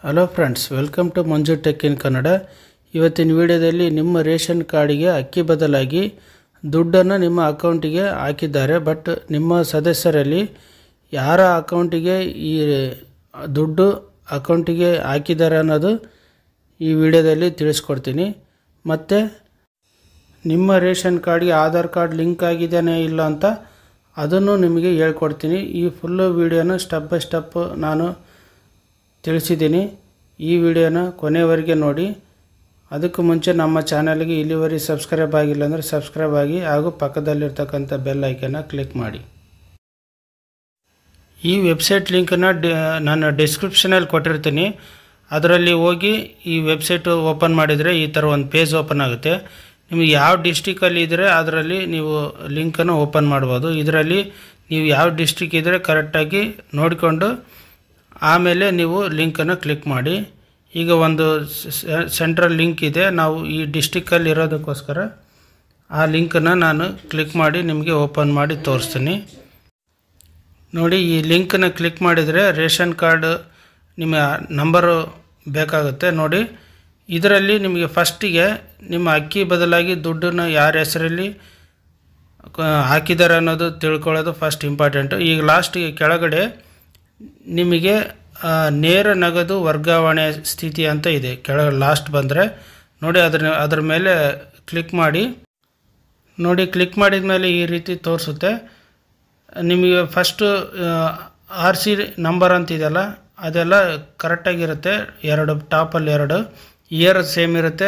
hello friends welcome to Manju tech in Kannada ಇವತ್ತಿನ ವಿಡಿಯೋದಲ್ಲಿ ನಿಮ್ಮ ರೇಷನ್ ಕಾರ್ಡಿಗೆ ಅಕ್ಕಿ ಬದಲಾಗಿ ದುಡ್ಡನ್ನು ನಿಮ್ಮ ಅಕೌಂಟಿಗೆ ಹಾಕಿದ್ದಾರೆ ಬಟ್ ನಿಮ್ಮ ಸದಸ್ಯರಲ್ಲಿ ಯಾರ ಅಕೌಂಟಿಗೆ ಈ ದುಡ್ಡು ಅಕೌಂಟಿಗೆ ಹಾಕಿದ್ದಾರೆ ಅನ್ನೋದು ಈ ವಿಡಿಯೋದಲ್ಲಿ ತಿಳಿಸ್ಕೊಡ್ತೀನಿ ಮತ್ತು ನಿಮ್ಮ ರೇಷನ್ ಕಾರ್ಡ್ಗೆ ಆಧಾರ್ ಕಾರ್ಡ್ ಲಿಂಕ್ ಆಗಿದೆಯೇ ಇಲ್ಲ ಅಂತ ಅದನ್ನು ನಿಮಗೆ ಹೇಳ್ಕೊಡ್ತೀನಿ ಈ ಫುಲ್ಲು ವಿಡಿಯೋನ ಸ್ಟೆಪ್ ಬೈ ಸ್ಟೆಪ್ ನಾನು ತಿಳಿಸಿದ್ದೀನಿ ಈ ವಿಡಿಯೋನ ಕೊನೆವರೆಗೆ ನೋಡಿ ಅದಕ್ಕೂ ಮುಂಚೆ ನಮ್ಮ ಚಾನಲ್ಗೆ ಇಲ್ಲಿವರೆಗೆ ಸಬ್ಸ್ಕ್ರೈಬ್ ಆಗಿಲ್ಲ ಅಂದರೆ ಸಬ್ಸ್ಕ್ರೈಬ್ ಆಗಿ ಹಾಗೂ ಪಕ್ಕದಲ್ಲಿರ್ತಕ್ಕಂಥ ಬೆಲ್ ಐಕನ್ನ ಕ್ಲಿಕ್ ಮಾಡಿ ಈ ವೆಬ್ಸೈಟ್ ಲಿಂಕನ್ನು ಡಿ ನಾನು ಡಿಸ್ಕ್ರಿಪ್ಷನಲ್ಲಿ ಕೊಟ್ಟಿರ್ತೀನಿ ಅದರಲ್ಲಿ ಹೋಗಿ ಈ ವೆಬ್ಸೈಟ್ ಓಪನ್ ಮಾಡಿದರೆ ಈ ಥರ ಒಂದು ಪೇಜ್ ಓಪನ್ ಆಗುತ್ತೆ ನಿಮಗೆ ಯಾವ ಡಿಸ್ಟಿಕಲ್ಲಿ ಇದ್ದರೆ ಅದರಲ್ಲಿ ನೀವು ಲಿಂಕನ್ನು ಓಪನ್ ಮಾಡ್ಬೋದು ಇದರಲ್ಲಿ ನೀವು ಯಾವ ಡಿಸ್ಟಿಕ್ ಇದ್ದರೆ ಕರೆಕ್ಟಾಗಿ ನೋಡಿಕೊಂಡು ಆಮೇಲೆ ನೀವು ಲಿಂಕನ್ನು ಕ್ಲಿಕ್ ಮಾಡಿ ಈಗ ಒಂದು ಸೆಂಟ್ರಲ್ ಲಿಂಕ್ ಇದೆ ನಾವು ಈ ಡಿಸ್ಟಿಕ್ಕಲ್ಲಿ ಇರೋದಕ್ಕೋಸ್ಕರ ಆ ಲಿಂಕನ್ನು ನಾನು ಕ್ಲಿಕ್ ಮಾಡಿ ನಿಮಗೆ ಓಪನ್ ಮಾಡಿ ತೋರಿಸ್ತೀನಿ ನೋಡಿ ಈ ಲಿಂಕನ್ನು ಕ್ಲಿಕ್ ಮಾಡಿದರೆ ರೇಷನ್ ಕಾರ್ಡ್ ನಿಮ್ಮ ನಂಬರು ಬೇಕಾಗುತ್ತೆ ನೋಡಿ ಇದರಲ್ಲಿ ನಿಮಗೆ ಫಸ್ಟಿಗೆ ನಿಮ್ಮ ಅಕ್ಕಿ ಬದಲಾಗಿ ದುಡ್ಡನ್ನು ಯಾರ ಹೆಸರಲ್ಲಿ ಹಾಕಿದ್ದಾರೆ ಅನ್ನೋದು ತಿಳ್ಕೊಳ್ಳೋದು ಫಸ್ಟ್ ಇಂಪಾರ್ಟೆಂಟು ಈಗ ಲಾಸ್ಟಿಗೆ ಕೆಳಗಡೆ ನಿಮಗೆ ನೇರ ನಗದು ವರ್ಗಾವಣೆ ಸ್ಥಿತಿ ಅಂತ ಇದೆ ಕೆಳಗೆ ಲಾಸ್ಟ್ ಬಂದರೆ ನೋಡಿ ಅದ್ರ ಅದ್ರ ಮೇಲೆ ಕ್ಲಿಕ್ ಮಾಡಿ ನೋಡಿ ಕ್ಲಿಕ್ ಮಾಡಿದ ಮೇಲೆ ಈ ರೀತಿ ತೋರಿಸುತ್ತೆ ನಿಮಗೆ ಫಸ್ಟು ಆರ್ ಸಿ ನಂಬರ್ ಅಂತಿದೆಯಲ್ಲ ಅದೆಲ್ಲ ಕರೆಕ್ಟಾಗಿರುತ್ತೆ ಎರಡು ಟಾಪಲ್ಲಿ ಎರಡು ಇಯರ್ ಸೇಮ್ ಇರುತ್ತೆ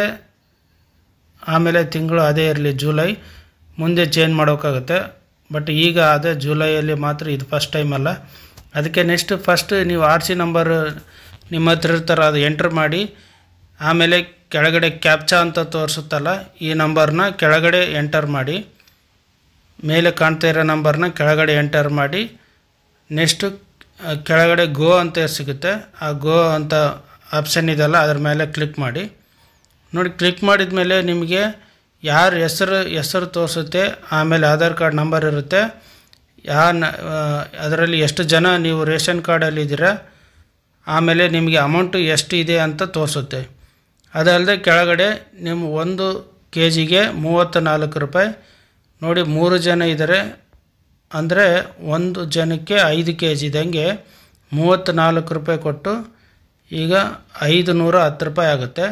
ಆಮೇಲೆ ತಿಂಗಳು ಅದೇ ಇರಲಿ ಜುಲೈ ಮುಂದೆ ಚೇಂಜ್ ಮಾಡೋಕ್ಕಾಗುತ್ತೆ ಬಟ್ ಈಗ ಅದೇ ಜುಲೈಯಲ್ಲಿ ಮಾತ್ರ ಇದು ಫಸ್ಟ್ ಟೈಮ್ ಅಲ್ಲ ಅದಕ್ಕೆ ನೆಕ್ಸ್ಟ್ ಫಸ್ಟ್ ನೀವು ಆರ್ ಸಿ ನಂಬರ್ ನಿಮ್ಮ ಹತ್ರ ಇರ್ತಾರೆ ಅದು ಎಂಟ್ರ್ ಮಾಡಿ ಆಮೇಲೆ ಕೆಳಗಡೆ ಕ್ಯಾಪ್ಚಾ ಅಂತ ತೋರಿಸುತ್ತಲ್ಲ ಈ ನಂಬರ್ನ ಕೆಳಗಡೆ ಎಂಟರ್ ಮಾಡಿ ಮೇಲೆ ಕಾಣ್ತಾ ಇರೋ ನಂಬರ್ನ ಕೆಳಗಡೆ ಎಂಟರ್ ಮಾಡಿ ನೆಕ್ಸ್ಟು ಕೆಳಗಡೆ ಗೋ ಅಂತ ಸಿಗುತ್ತೆ ಆ ಗೋ ಅಂತ ಆಪ್ಷನ್ ಇದೆಯಲ್ಲ ಅದ್ರ ಮೇಲೆ ಕ್ಲಿಕ್ ಮಾಡಿ ನೋಡಿ ಕ್ಲಿಕ್ ಮಾಡಿದ ಮೇಲೆ ನಿಮಗೆ ಯಾರ ಹೆಸರು ಹೆಸರು ತೋರಿಸುತ್ತೆ ಆಮೇಲೆ ಆಧಾರ್ ಕಾರ್ಡ್ ನಂಬರ್ ಇರುತ್ತೆ ಯಾ ಅದರಲ್ಲಿ ಎಷ್ಟು ಜನ ನೀವು ರೇಷನ್ ಕಾರ್ಡಲ್ಲಿ ಇದ್ದೀರಾ ಆಮೇಲೆ ನಿಮಗೆ ಅಮೌಂಟು ಎಷ್ಟು ಇದೆ ಅಂತ ತೋರಿಸುತ್ತೆ ಅದಲ್ಲದೆ ಕೆಳಗಡೆ ನಿಮ್ಮ ಒಂದು ಕೆ ಜಿಗೆ ಮೂವತ್ತ ನಾಲ್ಕು ರೂಪಾಯಿ ನೋಡಿ ಮೂರು ಜನ ಇದ್ದಾರೆ ಅಂದರೆ ಒಂದು ಜನಕ್ಕೆ ಐದು ಕೆ ಜಿ ಇದ್ದಂಗೆ ಮೂವತ್ತು ನಾಲ್ಕು ರೂಪಾಯಿ ಕೊಟ್ಟು ಈಗ ಐದು ನೂರ ಹತ್ತು ರೂಪಾಯಿ ಆಗುತ್ತೆ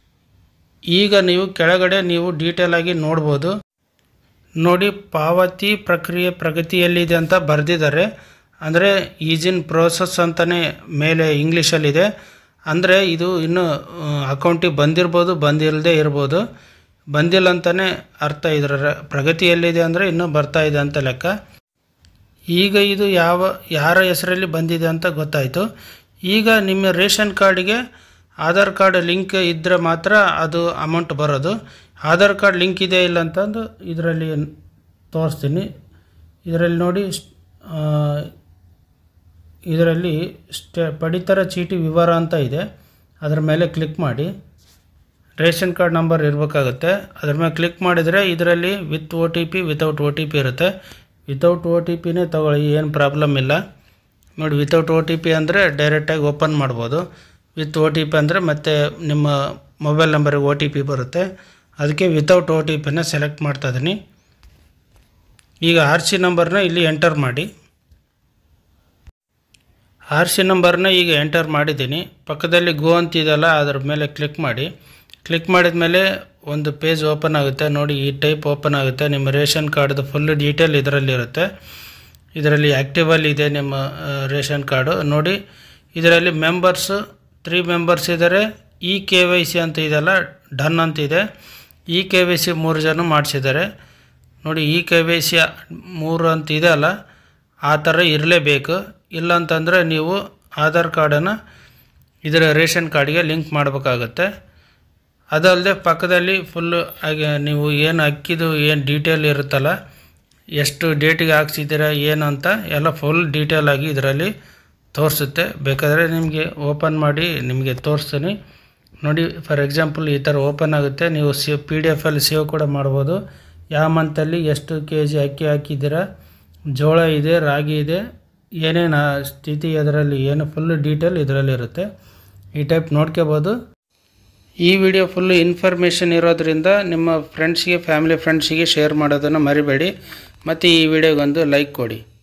ಈಗ ನೀವು ಕೆಳಗಡೆ ನೀವು ಡೀಟೇಲಾಗಿ ನೋಡ್ಬೋದು ನೋಡಿ ಪಾವತಿ ಪ್ರಕ್ರಿಯೆ ಪ್ರಗತಿಯಲ್ಲಿದೆ ಅಂತ ಬರೆದಿದ್ದಾರೆ ಅಂದರೆ ಈಜಿನ್ ಪ್ರೋಸೆಸ್ ಅಂತಲೇ ಮೇಲೆ ಇಂಗ್ಲೀಷಲ್ಲಿದೆ ಅಂದರೆ ಇದು ಇನ್ನು ಅಕೌಂಟಿಗೆ ಬಂದಿರ್ಬೋದು ಬಂದಿಲ್ಲದೆ ಇರ್ಬೋದು ಬಂದಿಲ್ಲ ಅಂತಲೇ ಅರ್ಥ ಇದರ ಪ್ರಗತಿಯಲ್ಲಿದೆ ಅಂದರೆ ಇನ್ನೂ ಬರ್ತಾ ಇದೆ ಅಂತ ಲೆಕ್ಕ ಈಗ ಇದು ಯಾವ ಯಾರ ಹೆಸರಲ್ಲಿ ಬಂದಿದೆ ಅಂತ ಗೊತ್ತಾಯಿತು ಈಗ ನಿಮ್ಮ ರೇಷನ್ ಕಾರ್ಡಿಗೆ ಆಧಾರ್ ಕಾರ್ಡ್ ಲಿಂಕ್ ಇದ್ದರೆ ಮಾತ್ರ ಅದು ಅಮೌಂಟ್ ಬರೋದು ಆಧಾರ್ ಕಾರ್ಡ್ ಲಿಂಕ್ ಇದೆ ಇಲ್ಲ ಅಂತಂದು ಇದರಲ್ಲಿ ತೋರಿಸ್ತೀನಿ ಇದರಲ್ಲಿ ನೋಡಿ ಇದರಲ್ಲಿ ಸ್ಟೆ ಪಡಿತರ ಚೀಟಿ ವಿವರ ಅಂತ ಇದೆ ಅದರ ಮೇಲೆ ಕ್ಲಿಕ್ ಮಾಡಿ ರೇಷನ್ ಕಾರ್ಡ್ ನಂಬರ್ ಇರಬೇಕಾಗುತ್ತೆ ಅದ್ರ ಮೇಲೆ ಕ್ಲಿಕ್ ಮಾಡಿದರೆ ಇದರಲ್ಲಿ with O T P without O T P ಇರುತ್ತೆ ವಿತೌಟ್ ಒ ಟಿ ಪಿನೇ ತೊಗೊಳ್ಳಿ ಏನು ಪ್ರಾಬ್ಲಮ್ ಇಲ್ಲ ನೋಡಿ ವಿತೌಟ್ ಒ ಟಿ ಪಿ ಅಂದರೆ ಡೈರೆಕ್ಟಾಗಿ ಓಪನ್ ಮಾಡ್ಬೋದು ವಿತ್ ಒ ಟಿ ಪಿ ಅಂದರೆ ಮತ್ತೆ ನಿಮ್ಮ ಮೊಬೈಲ್ ನಂಬರಿಗೆ ಒ ಟಿ ಪಿ ಬರುತ್ತೆ ಅದಕ್ಕೆ ವಿತೌಟ್ ಒ ಟಿ ಪಿನ ಸೆಲೆಕ್ಟ್ ಮಾಡ್ತಾಯಿದ್ದೀನಿ ಈಗ ಆರ್ ಸಿ ನಂಬರ್ನ ಇಲ್ಲಿ ಎಂಟರ್ ಮಾಡಿ ಆರ್ ಸಿ ನಂಬರ್ನ ಈಗ ಎಂಟರ್ ಮಾಡಿದ್ದೀನಿ ಪಕ್ಕದಲ್ಲಿ ಗೋ ಅಂತಿದೆಯಲ್ಲ ಅದರ ಮೇಲೆ ಕ್ಲಿಕ್ ಮಾಡಿ ಕ್ಲಿಕ್ ಮಾಡಿದ ಮೇಲೆ ಒಂದು ಪೇಜ್ ಓಪನ್ ಆಗುತ್ತೆ ನೋಡಿ ಈ ಟೈಪ್ ಓಪನ್ ಆಗುತ್ತೆ ನಿಮ್ಮ ರೇಷನ್ ಕಾರ್ಡ್ದು ಫುಲ್ ಡೀಟೇಲ್ ಇದರಲ್ಲಿ ಇರುತ್ತೆ ಇದರಲ್ಲಿ ಆ್ಯಕ್ಟಿವಲ್ಲಿ ಇದೆ ನಿಮ್ಮ ರೇಷನ್ ಕಾರ್ಡು ನೋಡಿ ಇದರಲ್ಲಿ ಮೆಂಬರ್ಸು ತ್ರೀ ಮೆಂಬರ್ಸ್ ಇದ್ದಾರೆ ಇ ಕೆ ವೈ ಸಿ ಅಂತ ಇದೆಲ್ಲ ಡನ್ ಅಂತ ಇದೆ ಇ ಕೆ ವೈ ಸಿ ಮೂರು ಜನ ಮಾಡಿಸಿದ್ದಾರೆ ನೋಡಿ ಇ ಕೆ ವೈ ಸಿ ಮೂರು ಅಂತ ಇದೆ ಅಲ್ಲ ಆ ಥರ ಇರಲೇಬೇಕು ಇಲ್ಲಂತಂದರೆ ನೀವು ಆಧಾರ್ ಕಾರ್ಡನ್ನು ಇದರ ರೇಷನ್ ಕಾರ್ಡಿಗೆ ಲಿಂಕ್ ಮಾಡಬೇಕಾಗತ್ತೆ ಅದಲ್ಲದೆ ಪಕ್ಕದಲ್ಲಿ ಫುಲ್ಲು ಹಾಗೆ ನೀವು ಏನು ಅಕ್ಕಿದು ಏನು ಡೀಟೇಲ್ ಇರುತ್ತಲ್ಲ ಎಷ್ಟು ಡೇಟಿಗೆ ಹಾಕ್ಸಿದ್ದೀರಾ ಏನು ಅಂತ ಎಲ್ಲ ಫುಲ್ ಡೀಟೇಲಾಗಿ ಇದರಲ್ಲಿ ತೋರಿಸುತ್ತೆ ಬೇಕಾದರೆ ನಿಮಗೆ ಓಪನ್ ಮಾಡಿ ನಿಮಗೆ ತೋರಿಸ್ತೀನಿ ನೋಡಿ ಫಾರ್ ಎಕ್ಸಾಂಪಲ್ ಈ ಥರ ಓಪನ್ ಆಗುತ್ತೆ ನೀವು ಸಿ ಪಿ ಡಿ ಎಫಲ್ಲಿ ಸೇವ್ ಕೂಡ ಮಾಡ್ಬೋದು ಯಾವ ಮಂತಲ್ಲಿ ಎಷ್ಟು ಕೆ ಜಿ ಅಕ್ಕಿ ಹಾಕಿದ್ದೀರಾ ಜೋಳ ಇದೆ ರಾಗಿ ಇದೆ ಏನೇನು ಸ್ಥಿತಿ ಅದರಲ್ಲಿ ಏನು ಫುಲ್ ಡೀಟೇಲ್ ಇದರಲ್ಲಿ ಇರುತ್ತೆ ಈ ಟೈಪ್ ನೋಡ್ಕೋಬೋದು ಈ ವಿಡಿಯೋ ಫುಲ್ಲು ಇನ್ಫಾರ್ಮೇಷನ್ ಇರೋದ್ರಿಂದ ನಿಮ್ಮ ಫ್ರೆಂಡ್ಸ್ಗೆ ಫ್ಯಾಮಿಲಿ ಫ್ರೆಂಡ್ಸಿಗೆ ಶೇರ್ ಮಾಡೋದನ್ನು ಮರಿಬೇಡಿ ಮತ್ತು ಈ ವಿಡಿಯೋಗೊಂದು ಲೈಕ್ ಕೊಡಿ